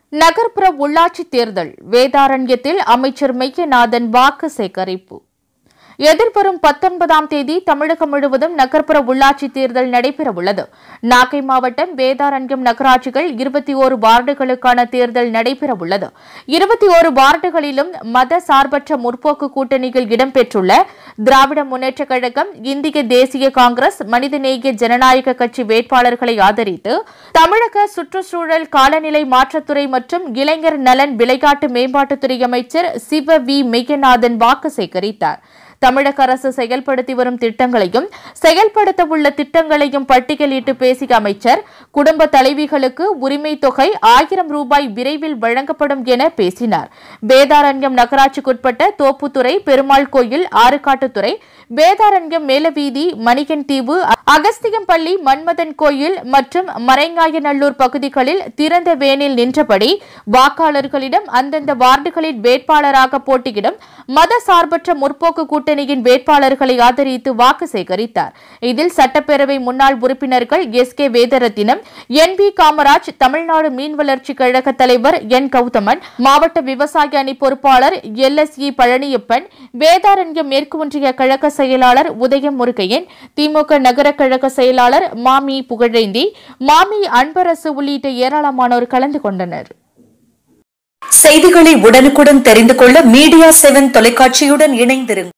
நகர்ப்புற உள்ளாட்சி தேர்தல் வேதாரண்யத்தில் அமைச்சர் மெய்யநாதன் வாக்கு சேகரிப்பு எதிர்வரும் பத்தொன்பதாம் தேதி தமிழகம் முழுவதும் நகர்ப்புற உள்ளாட்சி தேர்தல் நடைபெறவுள்ளது நாகை மாவட்டம் வேதாரண்யம் நகராட்சிகள் இருபத்தி ஓரு வார்டுகளுக்கான தேர்தல் நடைபெறவுள்ளது இருபத்தி ஓரு வார்டுகளிலும் மத சார்பற்ற முற்போக்கு கூட்டணியில் இடம்பெற்றுள்ள திராவிட முன்னேற்றக் கழகம் இந்திய தேசிய காங்கிரஸ் மனிதநேய ஜனநாயக கட்சி வேட்பாளர்களை ஆதரித்து தமிழக சுற்றுச்சூழல் காலநிலை மாற்றத்துறை மற்றும் இளைஞர் நலன் விளையாட்டு மேம்பாட்டுத்துறை அமைச்சர் சிவ வி மெய்யநாதன் வாக்கு சேகரித்தார் தமிழக அரசு செயல்படுத்தி வரும் திட்டங்களையும் செயல்படுத்த உள்ள திட்டங்களையும் பட்டியலிட்டு பேசிய அமைச்சர் குடும்ப தலைவிகளுக்கு உரிமை தொகை ஆயிரம் ரூபாய் விரைவில் வழங்கப்படும் என பேசினார் வேதாரண்யம் நகராட்சிக்குட்பட்ட தோப்புத்துறை பெருமாள் கோயில் ஆறுகாட்டுத்துறை வேதாரண்யம் மேலவீதி மணிகன் தீவு அகஸ்தியம்பள்ளி மன்மதன் கோயில் மற்றும் மறைங்காயநல்லூர் பகுதிகளில் திறந்த வேனில் நின்றபடி வாக்காளர்களிடம் அந்தந்த வார்டுகளில் வேட்பாளராக போட்டியிடும் மத சார்பற்ற முற்போக்கு கூட்டணியின் வேட்பாளர்களை ஆதரித்து வாக்கு சேகரித்தார் இதில் சட்டப்பேரவை முன்னாள் உறுப்பினர்கள் S K Vedarathinam N P Kamaraj Tamil Nadu மீன் வளர்ச்சி கழக தலைவர் என் கௌதமன் மாவட்ட விவசாய அணி பொறுப்பாளர் L S E Palaniappan Vedaranyam மேற்கு ஒன்றிய கழக செயலாளர் உதயம் முருகையன் திமுக நகர கழக செயலாளர் மாமி புகழேந்தி மாமி அன்பரசு உள்ளிட்ட ஏராளமானோர் கலந்து கொண்டனர் செய்திகளை உடனுக்குடன் தெரிந்து கொள்ள மீடியா செவன் தொலைக்காட்சியுடன் இணைந்திருங்கள்